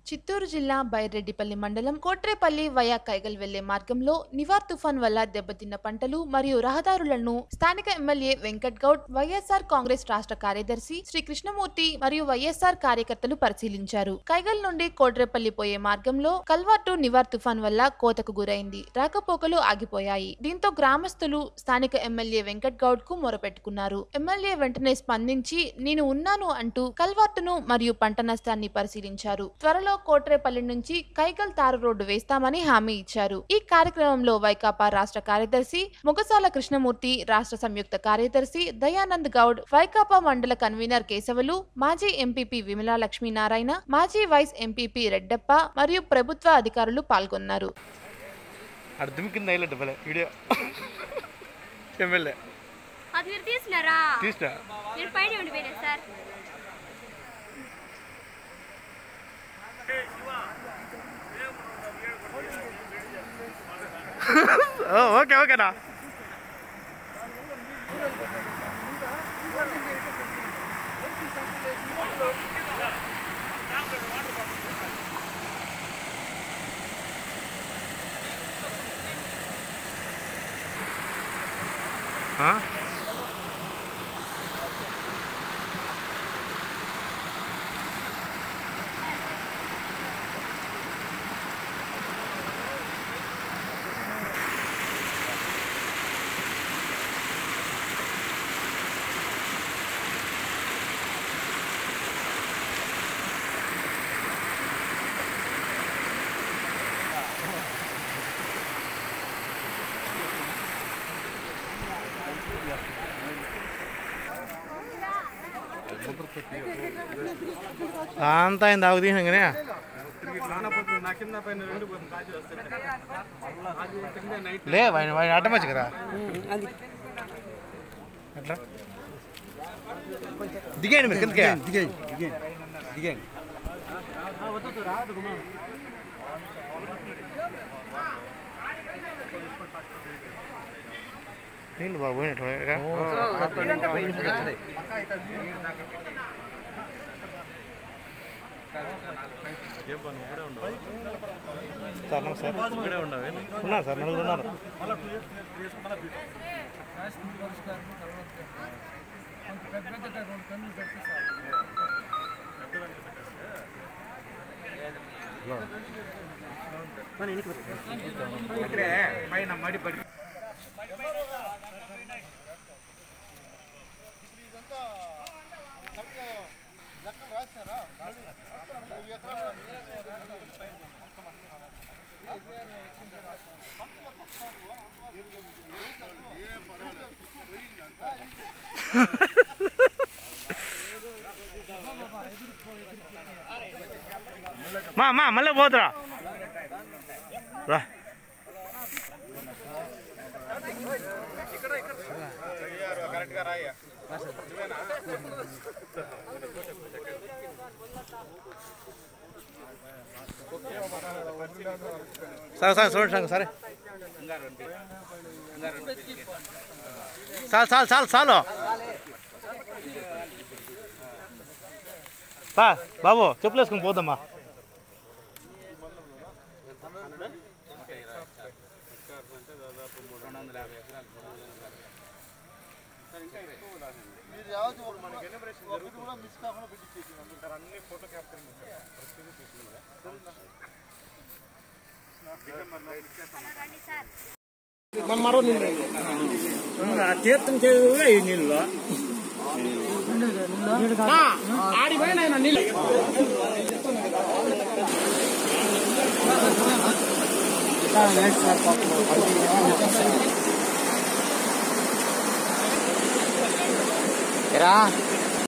చిత్తూరు జిల్లా బైరెడ్డిపల్లి మండలం కోట్రేపల్లి వయా కైగల్ వెళ్లే మార్గంలో నివార్ తుఫాన్ వల్ల దెబ్బతిన్న పంటలు మరియు రహదారులను స్థానిక ఎమ్మెల్యే వెంకట్ గౌడ్ వైఎస్ఆర్ కాంగ్రెస్ రాష్ట్ర కార్యదర్శి శ్రీ కృష్ణమూర్తి మరియు వైఎస్ఆర్ కార్యకర్తలు పరిశీలించారు కైగల్ నుండి కోట్రేపల్లి పోయే మార్గంలో కల్వార్టు నివార్ తుఫాన్ వల్ల కోతకు గురైంది రాకపోకలు ఆగిపోయాయి దీంతో గ్రామస్తులు స్థానిక ఎమ్మెల్యే వెంకట్ గౌడ్ కు మొరపెట్టుకున్నారు ఎమ్మెల్యే వెంటనే స్పందించి నేను ఉన్నాను అంటూ కల్వార్టును మరియు పంట నష్టాన్ని పరిశీలించారు త్వరలో కోట్రేపల్లి నుంచి కైగల్ తారు రోడ్డు వేస్తామని హామీ ఇచ్చారు ఈ కార్యక్రమంలో వైకాపా రాష్ట్ర కార్యదర్శి ముగసాల కృష్ణమూర్తి రాష్ట్ర సంయుక్త కార్యదర్శి దయానంద్ గౌడ్ వైకాపా మండల కన్వీనర్ కేశవులు మాజీ ఎంపీపీ విమలా లక్ష్మీనారాయణ మాజీ వైస్ ఎంపీపీ రెడ్డప్ప మరియు ప్రభుత్వ అధికారులు పాల్గొన్నారు అర్థం కింద హైలైట్ భలే వీడియో ఎమ్మెల్యే అది మీరు తీసినారా తీసినా మీరు పైన ఉండిపోయినా సార్ ఓ, ఓకే ఓకేనా ఆ? అంతా అయింది ఆగు తీసినాగానే లే వాడిని వాడిని అడ్డమచ్చు కదా ఎట్లా దిగండి మీరు కిందకే దిగండి దిగండి దిగండి నీళ్ళు బాగా పోయినట్టు సార్ నమస్తే ఉన్నారు సార్ నలుగురు ఉన్నారు పైన మడి పడి మా మా మళ్ళీ పోతురా రా సరే సరే చూడండి సరే చాలు చాలు చాలు చాలు బా బాబు చెప్పులు వేసుకుని పోదమ్మా తీర్థం చేయగా ఈ నీళ్ళు ఆడిపోయినా నీళ్ళు ఎరా